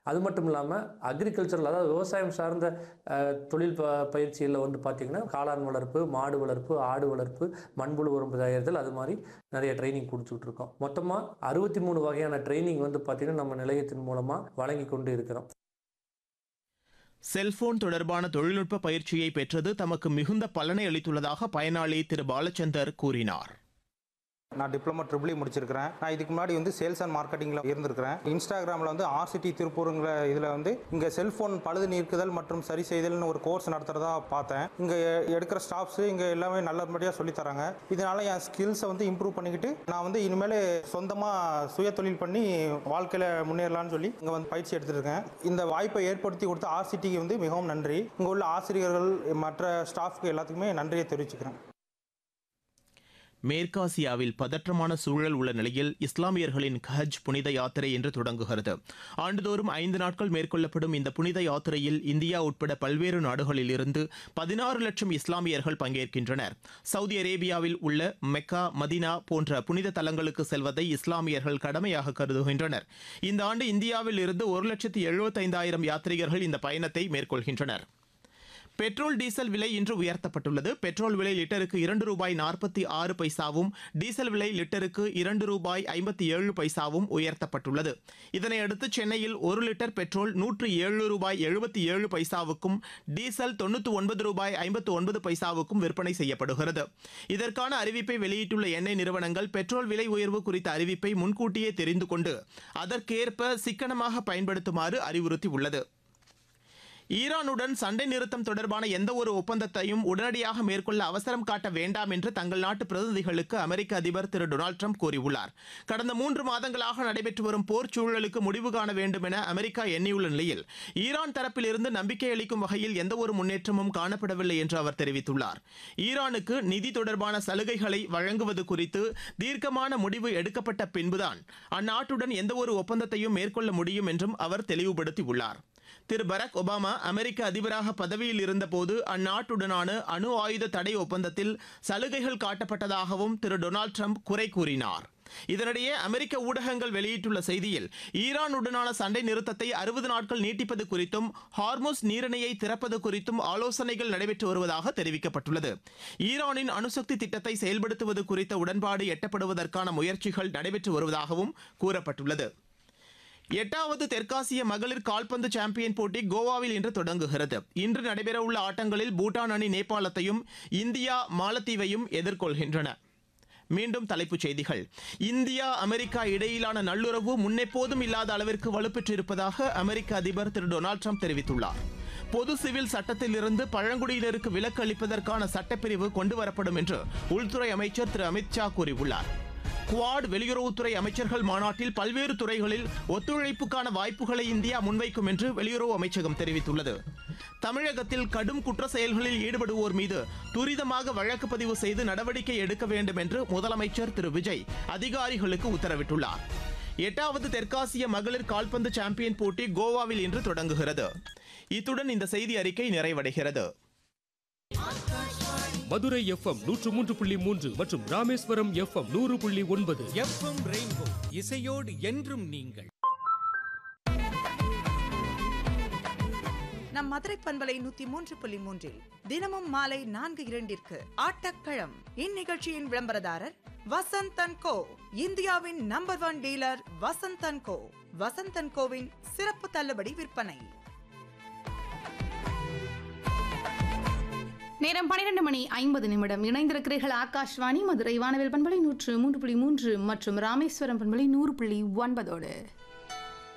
அது மட்டும் இல்லாமல் அக்ரிகல்ச்சரல் அதாவது விவசாயம் சார்ந்த அஹ், தொழில் ப பயிற்சிகளில் வந்து பார்த்திங்கன்னா காளான் வளர்ப்பு மாடு வளர்ப்பு ஆடு வளர்ப்பு மண்புழு உரம் தயாரித்தல் அது மாதிரி நிறைய ட்ரைனிங் கொடுத்துட்டு இருக்கோம் மொத்தமாக அறுபத்தி மூணு வகையான ட்ரைனிங் வந்து பார்த்திங்கன்னா நம்ம நிலையத்தின் மூலமாக வழங்கி கொண்டு இருக்கிறோம் செல்போன் தொடர்பான தொழில்நுட்ப பயிற்சியை பெற்றது தமக்கு மிகுந்த பலனை அளித்துள்ளதாக பயனாளி திரு பாலச்சந்தர் கூறினார் நான் டிப்ளமோ ட்ரிபிள் முடிச்சிருக்கிறேன் நான் இதுக்கு முன்னாடி வந்து சேல்ஸ் அண்ட் மார்க்கெட்டிங்கில் இருந்திருக்கிறேன் இன்ஸ்டாகிராமில் வந்து ஆர்சிடி திருப்பூருங்கிற இதில் வந்து இங்கே செல்ஃபோன் பழுது நீக்குதல் மற்றும் சரி செய்தல்னு ஒரு கோர்ஸ் நடத்துகிறதா பார்த்தேன் இங்கே எடுக்கிற ஸ்டாஃப்ஸு இங்கே எல்லாமே நல்லபடியாக சொல்லித் தராங்க இதனால் என் ஸ்கில்ஸை வந்து இம்ப்ரூவ் பண்ணிக்கிட்டு நான் வந்து இனிமேல் சொந்தமாக சுய தொழில் பண்ணி வாழ்க்கையில் முன்னேறலாம்னு சொல்லி இங்கே வந்து பயிற்சி எடுத்துட்டு இருக்கேன் இந்த வாய்ப்பை ஏற்படுத்தி கொடுத்த ஆர்சிடிக்கு வந்து மிகவும் நன்றி இங்கே உள்ள ஆசிரியர்கள் மற்ற ஸ்டாஃப்க்கு எல்லாத்துக்குமே நன்றியை தெரிவிச்சுக்கிறேன் மேற்காசியாவில் பதற்றமான சூழல் உள்ள நிலையில் இஸ்லாமியர்களின் ஹஜ் புனித யாத்திரை இன்று தொடங்குகிறது ஆண்டுதோறும் ஐந்து நாட்கள் மேற்கொள்ளப்படும் இந்த புனித யாத்திரையில் இந்தியா உட்பட பல்வேறு நாடுகளில் இருந்து பதினாறு லட்சம் இஸ்லாமியர்கள் பங்கேற்கின்றனர் சவுதி அரேபியாவில் உள்ள மெக்கா மதினா போன்ற புனித தலங்களுக்கு செல்வதை இஸ்லாமியர்கள் கடமையாக கருதுகின்றனர் இந்த ஆண்டு இந்தியாவில் இருந்து ஒரு லட்சத்து எழுபத்தைந்தாயிரம் யாத்ரீகர்கள் இந்த பயணத்தை மேற்கொள்கின்றனர் பெட்ரோல் டீசல் விலை இன்று உயர்த்தப்பட்டுள்ளது பெட்ரோல் விலை லிட்டருக்கு இரண்டு ரூபாய் நாற்பத்தி ஆறு பைசாவும் டீசல் விலை லிட்டருக்கு இரண்டு ரூபாய் ஐம்பத்தி ஏழு பைசாவும் உயர்த்தப்பட்டுள்ளது இதனையடுத்து சென்னையில் ஒரு லிட்டர் பெட்ரோல் நூற்று ஏழு ரூபாய் எழுபத்தி ஏழு பைசாவுக்கும் டீசல் தொண்ணூற்று ஒன்பது ரூபாய் ஐம்பத்து ஒன்பது பைசாவுக்கும் விற்பனை செய்யப்படுகிறது இதற்கான அறிவிப்பை வெளியிட்டுள்ள எண்ணெய் நிறுவனங்கள் பெட்ரோல் விலை உயர்வு குறித்த அறிவிப்பை முன்கூட்டியே தெரிந்து கொண்டு அதற்கேற்ப சிக்கனமாக பயன்படுத்துமாறு அறிவுறுத்தியுள்ளது ஈரானுடன் சண்டை நிறுத்தம் தொடர்பான எந்த ஒரு ஒப்பந்தத்தையும் உடனடியாக மேற்கொள்ள அவசரம் காட்ட வேண்டாம் என்று தங்கள் நாட்டு பிரதிநிதிகளுக்கு அமெரிக்க அதிபர் திரு டொனால்டு ட்ரம்ப் கூறியுள்ளார் கடந்த மூன்று மாதங்களாக நடைபெற்று வரும் போர் சூழலுக்கு முடிவு காண வேண்டும் என அமெரிக்கா எண்ணியுள்ள நிலையில் ஈரான் தரப்பிலிருந்து நம்பிக்கை அளிக்கும் வகையில் எந்த ஒரு முன்னேற்றமும் காணப்படவில்லை என்று அவர் தெரிவித்துள்ளார் ஈரானுக்கு நிதி தொடர்பான சலுகைகளை வழங்குவது குறித்து தீர்க்கமான முடிவு எடுக்கப்பட்ட பின்புதான் அந்நாட்டுடன் எந்த ஒரு ஒப்பந்தத்தையும் மேற்கொள்ள முடியும் என்றும் அவர் தெளிவுபடுத்தியுள்ளார் திரு பராக் ஒபாமா அமெரிக்க அதிபராக பதவியில் இருந்தபோது அந்நாட்டுடனான அணு ஆயுத தடை ஒப்பந்தத்தில் சலுகைகள் காட்டப்பட்டதாகவும் திரு டொனால்டு ட்ரம்ப் குறை கூறினார் இதனிடையே அமெரிக்க ஊடகங்கள் வெளியிட்டுள்ள செய்தியில் ஈரானுடனான சண்டை நிறுத்தத்தை அறுபது நாட்கள் நீட்டிப்பது குறித்தும் ஹார்மோஸ் நீரிணையை திறப்பது குறித்தும் ஆலோசனைகள் நடைபெற்று வருவதாக தெரிவிக்கப்பட்டுள்ளது ஈரானின் அணுசக்தி திட்டத்தை செயல்படுத்துவது குறித்த உடன்பாடு எட்டப்படுவதற்கான முயற்சிகள் நடைபெற்று வருவதாகவும் கூறப்பட்டுள்ளது எட்டாவது தெற்காசிய மகளிர் கால்பந்து சாம்பியன் போட்டி கோவாவில் இன்று தொடங்குகிறது இன்று நடைபெறவுள்ள ஆட்டங்களில் பூட்டான் அணி நேபாளத்தையும் இந்தியா மாலத்தீவையும் எதிர்கொள்கின்றன மீண்டும் தலைப்புச் செய்திகள் இந்தியா அமெரிக்கா இடையிலான நல்லுறவு முன்னெப்போதும் இல்லாத அளவிற்கு வலுப்பெற்றிருப்பதாக அமெரிக்க அதிபர் திரு டொனால்டு ட்ரம்ப் தெரிவித்துள்ளார் பொது சிவில் சட்டத்திலிருந்து பழங்குடியினருக்கு விலக்கு அளிப்பதற்கான சட்டப்பிரிவு கொண்டுவரப்படும் என்று உள்துறை அமைச்சர் திரு அமித்ஷா கூறியுள்ளார் குவாட் வெளியுறவுத்துறை அமைச்சர்கள் மாநாட்டில் பல்வேறு துறைகளில் ஒத்துழைப்புக்கான வாய்ப்புகளை இந்தியா முன்வைக்கும் என்று வெளியுறவு அமைச்சகம் தெரிவித்துள்ளது தமிழகத்தில் கடும் குற்ற செயல்களில் ஈடுபடுவோர் மீது துரிதமாக வழக்கு பதிவு செய்து நடவடிக்கை எடுக்க வேண்டும் என்று முதலமைச்சர் திரு விஜய் அதிகாரிகளுக்கு உத்தரவிட்டுள்ளார் எட்டாவது தெற்காசிய மகளிர் கால்பந்து சாம்பியன் போட்டி கோவாவில் இன்று தொடங்குகிறது இத்துடன் இந்த செய்தி அறிக்கை நிறைவடைகிறது மதுரை எஃப்எம் நூற்று மூன்று புள்ளி மூன்று மற்றும் ராமேஸ்வரம் எஃப்எம் நூறு புள்ளி ஒன்பது எஃப்எம் ரெயின்போ இசையோடு என்றும் நீங்கள் நம் மதுரை பண்பலை நூத்தி மூன்று புள்ளி மூன்றில் தினமும் மாலை நான்கு இரண்டிற்கு ஆட்டக்களம் இந்நிகழ்ச்சியின் விளம்பரதாரர் வசந்தன் கோ இந்தியாவின் number one dealer Vasanthan co Vasanthan கோவின் சிறப்பு தள்ளுபடி விற்பனை நேரம் பன்னிரண்டு மணி ஐம்பது நிமிடம் இணைந்திருக்கிறீர்கள் ஆகாஷ்வாணி மதுரை வானவில் பண்பலை நூற்று மூன்று புள்ளி மூன்று மற்றும் ராமேஸ்வரம் பண்பலை நூறு புள்ளி ஒன்பதோடு